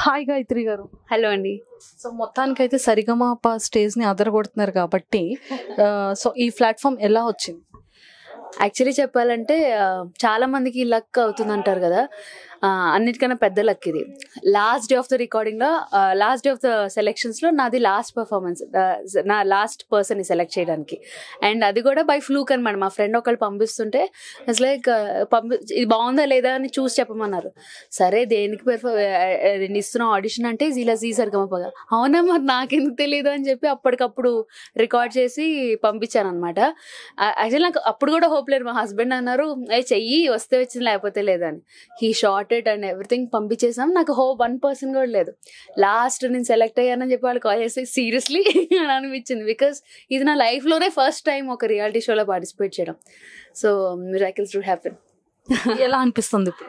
hi Gayatri గారు hello అండి so మొత్తానికైతే సరిగమాప స్టేజ్ ని అదరగొడుతున్నారు కాబట్టి ఆ, సో ఈ ప్లాట్ఫామ్ ఎలా వచ్చింది యాక్చువల్లీ చెప్పాలంటే ఆ, చాలా మందికి లక్ అవుతుంది అంటారు కదా ఆ, అన్నిటికన్నా పెద్ద లక్ ఇది last day of the recording లో last day of the selections లో నాది లాస్ట్ పర్ఫార్మెన్స్ నా లాస్ట్ పర్సన్ ని సెలెక్ట్ చేయడానికి అండ్ అది కూడా బై ఫ్లూక్ అనమాట మా ఫ్రెండ్ ఒకళ్ళు పంపిస్తుంటే ఇట్స్ లైక్ పంపి ఇది బాగుందా లేదా అని చూసి చెప్పమన్నారు సరే దేనికి పెర్ఫార్ ఇస్తున్నాం ఆడిషన్ అంటే ఇలా జీ సరిగమపగా అవునా మరి నాకెందుకు తెలియదు అని చెప్పి అప్పటికప్పుడు రికార్డ్ చేసి పంపించాను అనమాట యాక్చువల్లీ నాకు అప్పుడు కూడా హోప్ లేదు మా హస్బెండ్ అన్నారు ఏ చెయ్యి వస్తే వచ్చింది లేకపోతే లేదని he short it and everything పంపించేసాం నాకు హోప్ వన్ పర్సన్ కూడా లేదు లాస్ట్ నేను సెలెక్ట్ అయ్యానని చెప్పి వాళ్ళు కాల్ చేస్తే సీరియస్లీ అని అనిపించింది బికాస్ ఇది నా లైఫ్లోనే ఫస్ట్ టైం ఒక రియాలిటీ షోలో పార్టిసిపేట్ చేయడం సో మిరాకిల్స్ టు హ్యాపెన్ ఎలా అనిపిస్తుంది ఇప్పుడు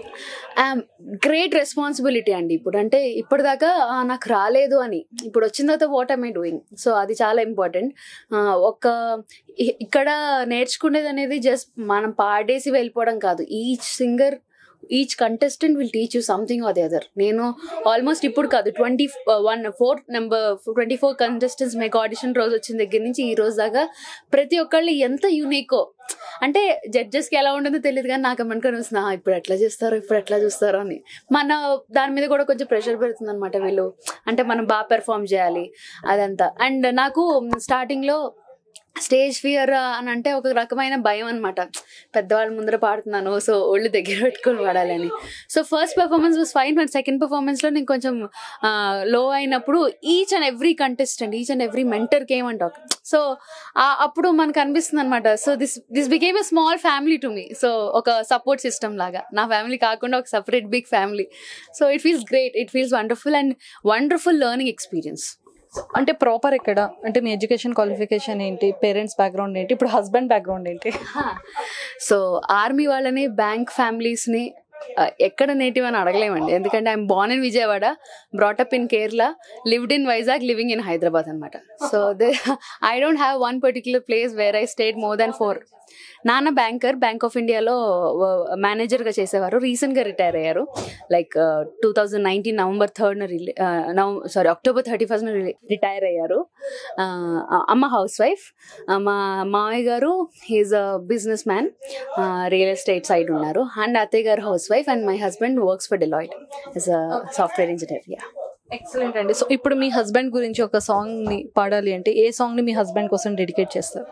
గ్రేట్ రెస్పాన్సిబిలిటీ అండి ఇప్పుడు అంటే ఇప్పటిదాకా ఆ, నాకు రాలేదు అని ఇప్పుడు వచ్చిన తర్వాత వాట్ ఐ డూయింగ్ సో అది చాలా ఇంపార్టెంట్ ఒక ఇ- ఇక్కడ నేర్చుకునేది అనేది జస్ట్ మనం పాడేసి వెళ్ళిపోవడం కాదు each singer each contestant will teach you something or the other నేను ఆల్మోస్ట్ ఇప్పుడు కాదు twenty one four number twenty four contestants మీకు ఆడిషన్ రోజు వచ్చిన దగ్గర నుంచి ఈ రోజు దాకా ప్రతి ఒక్కళ్ళు ఎంత యూనికో అంటే జడ్జెస్కి ఎలా ఉంటుందో తెలియదు కానీ నాకు ఏమనుకొని వస్తుంది "ఆ, ఇప్పుడు ఎట్లా చేస్తారో ఇప్పుడు ఎట్లా చూస్తారో అని మన దాని మీద కూడా కొంచెం ప్రెషర్ పెడుతుంది అనమాట వీళ్ళు అంటే మనం బాగా పెర్ఫామ్ చేయాలి అదంతా అండ్ నాకు స్టార్టింగ్లో స్టేజ్ ఫియర్ అని అంటే ఒక రకమైన భయం అనమాట పెద్దవాళ్ళ ముందర పాడుతున్నాను సో ఒళ్ళు దగ్గర పెట్టుకొని పాడాలని so first performance was fine but second పెర్ఫార్మెన్స్లో నేను కొంచెం లో అయినప్పుడు each and every contestant each and every మెంటర్కి ఏమంటావు సో అప్పుడు మనకు అనిపిస్తుంది అనమాట so this this became a small family to me so ఒక సపోర్ట్ సిస్టమ్ లాగా నా ఫ్యామిలీ కాకుండా ఒక separate big family so it feels great it feels wonderful and wonderful learning experience అంటే ప్రాపర్ ఎక్కడ అంటే మీ ఎడ్యుకేషన్ క్వాలిఫికేషన్ ఏంటి పేరెంట్స్ బ్యాక్గ్రౌండ్ ఏంటి ఇప్పుడు హస్బెండ్ బ్యాక్గ్రౌండ్ ఏంటి సో ఆర్మీ వాళ్ళని బ్యాంక్ ఫ్యామిలీస్ని ఆ, ఎక్కడ నేటివ్ అని అడగలేమండి ఎందుకంటే I'm born in Vijayawada brought up in Kerala lived in Vizag living in Hyderabad అనమాట so they I don't have one particular place where I stayed more than four నాన్న బ్యాంకర్ బ్యాంక్ ఆఫ్ ఇండియాలో మేనేజర్గా చేసేవారు రీసెంట్గా రిటైర్ అయ్యారు like two thousand nineteen November థర్డ్న రిలీ నవ సారీ అక్టోబర్ థర్టీ ఫస్ట్న రిటైర్ అయ్యారు ఆ, అమ్మ హౌస్ వైఫ్ మా మామయ్య గారు he's a businessman real estate side ఉన్నారు అండ్ అత్తయ్య గారు housewife and my husband works for Deloitte as a software engineer yeah excellent అండి సో ఇప్పుడు మీ హస్బెండ్ గురించి ఒక సాంగ్ ని పాడాలి అంటే ఏ సాంగ్ ని మీ హస్బెండ్ కోసం డెడికేట్ చేస్తారు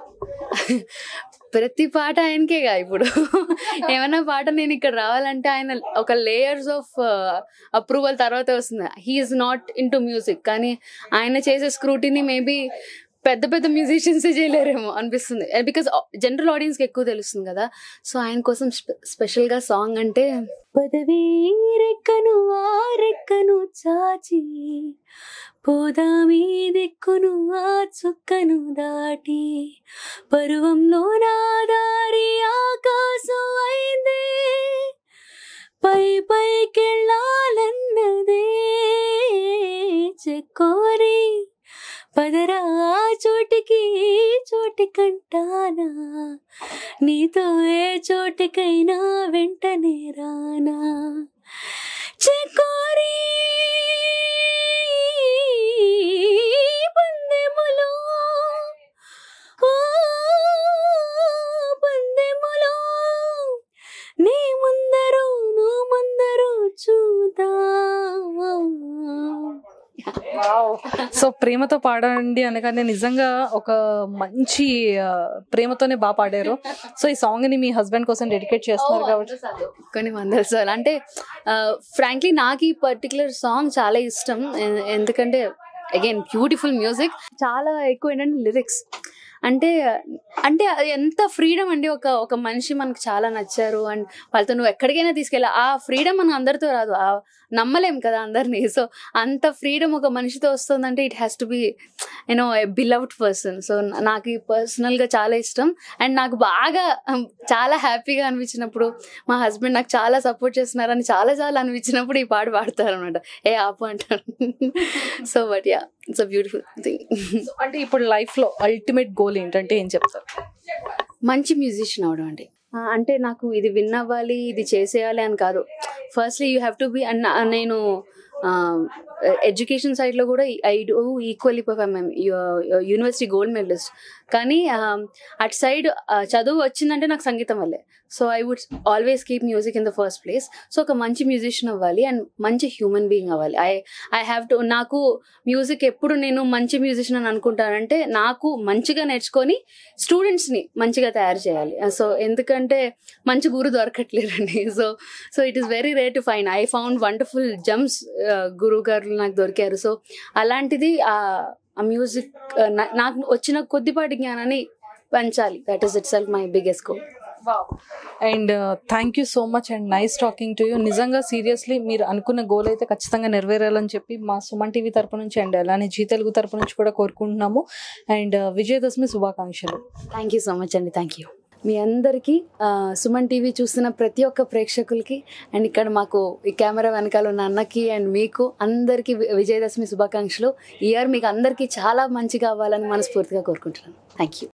ప్రతి పాట ఆయనకేగా ఇప్పుడు ఏమైనా పాట నేను ఇక్కడ రావాలంటే ఆయన ఒక లేయర్స్ ఆఫ్ అప్రూవల్ తర్వాత వస్తుంది he's not into music కానీ ఆయన చేసే స్క్రూటీని మేబీ పెద్ద పెద్ద మ్యూజిషియన్స్ చేయలేరేమో అనిపిస్తుంది బికాస్ జనరల్ ఆడియన్స్కి ఎక్కువ తెలుస్తుంది కదా సో ఆయన కోసం స్పెషల్గా సాంగ్ అంటే పదవీ రెక్కను ఆ రెక్కను చాచి పోదామీ దిక్కును ఆ చుక్కను దాటి పరువంలో నా దారి ఆకాశం అయిందే పై పైకెళ్ళాలన్నదే చెక్కోరి పదరా ఆ చోటికి ఈ చోటికంటానా నీతో ఏ చోటికైనా వెంటనే రానా చెక్కోరి పందెములో ఓ పందెములో నీ ముందరు నువ్వు ముందరు చూద్దాం సో ప్రేమతో పాడండి అనగానే నిజంగా ఒక మంచి ఆ, ప్రేమతోనే బాగా పాడారు సో ఈ సాంగ్ ని మీ హస్బెండ్ కోసం డెడికేట్ చేస్తున్నారు కాబట్టి కొన్ని వందల సార్లు అంటే ఫ్రాంక్లీ నాకు ఈ పర్టికులర్ సాంగ్ చాలా ఇష్టం ఎ- ఎందుకంటే అగైన్ బ్యూటిఫుల్ మ్యూజిక్ చాలా ఎక్కువ ఏంటంటే లిరిక్స్ అంటే అంటే అది ఎంత ఫ్రీడమ్ అండి ఒక ఒక మనిషి మనకు చాలా నచ్చారు అండ్ వాళ్ళతో నువ్వు ఎక్కడికైనా తీసుకెళ్ళా ఆ ఫ్రీడమ్ మనం అందరితో రాదు ఆ నమ్మలేం కదా అందరినీ సో అంత ఫ్రీడమ్ ఒక మనిషితో వస్తుందంటే it has to be you know a beloved person so నాకు ఈ పర్సనల్గా చాలా ఇష్టం అండ్ నాకు బాగా um, చాలా హ్యాపీగా అనిపించినప్పుడు మా హస్బెండ్ నాకు చాలా సపోర్ట్ చేస్తున్నారని చాలా చాలా అనిపించినప్పుడు ఈ పాట పాడతారు అనమాట ఏ ఆపు అంటారు so but yeah it's a beautiful thing So, అంటే ఇప్పుడు లైఫ్ లో అల్టిమేట్ గోల్ ఏంటంటే ఏం చెప్తారు మంచి మ్యూజిషియన్ అవడం అండి ఆ, అంటే నాకు ఇది విన్ అవ్వాలి ఇది చేసేయాలి అని కాదు firstly you have to be and నేను ఎడ్యుకేషన్ సైడ్లో కూడా I do equally perform university gold medalist కానీ um, అటు సైడ్ చదువు వచ్చిందంటే నాకు సంగీతం వల్లే so I would always keep music in the first place so ఒక మంచి మ్యూజిషియన్ అవ్వాలి అండ్ మంచి హ్యూమన్ బీయింగ్ అవ్వాలి ఐ ఐ హ్యావ్ టు నాకు మ్యూజిక్ ఎప్పుడు నేను మంచి మ్యూజిషియన్ అని అనుకుంటానంటే నాకు మంచిగా నేర్చుకొని స్టూడెంట్స్ని మంచిగా తయారు చేయాలి సో ఎందుకంటే మంచి గురు దొరకట్లేరండి so so it is very rare to find I found wonderful gems గురువు గారు నాకు దొరికారు సో అలాంటిది ఆ ఆ మ్యూజిక్ నాకు వచ్చిన కొద్దిపాటి జ్ఞానాన్ని పంచాలి that is itself my biggest goal and thank you so much and nice talking to you నిజంగా సీరియస్లీ మీరు అనుకున్న గోల్ అయితే ఖచ్చితంగా నెరవేరాలని చెప్పి మా సుమన్ టీవీ తరపు నుంచి అండ్ అలానే జీ తెలుగు తరపు నుంచి కూడా కోరుకుంటున్నాము అండ్ విజయదశమి శుభాకాంక్షలు థ్యాంక్ యూ సో మచ్ అండి థ్యాంక్ యూ మీ అందరికీ ఆ, సుమన్ టీవీ చూస్తున్న ప్రతి ఒక్క ప్రేక్షకులకి అండ్ ఇక్కడ మాకు ఈ కెమెరా వెనకాల ఉన్న అన్నకి అండ్ మీకు అందరికీ వి- విజయదశమి శుభాకాంక్షలు ఈ ఇయర్ మీకు అందరికీ చాలా మంచిగా అవ్వాలని మనస్ఫూర్తిగా కోరుకుంటున్నాను థ్యాంక్ యూ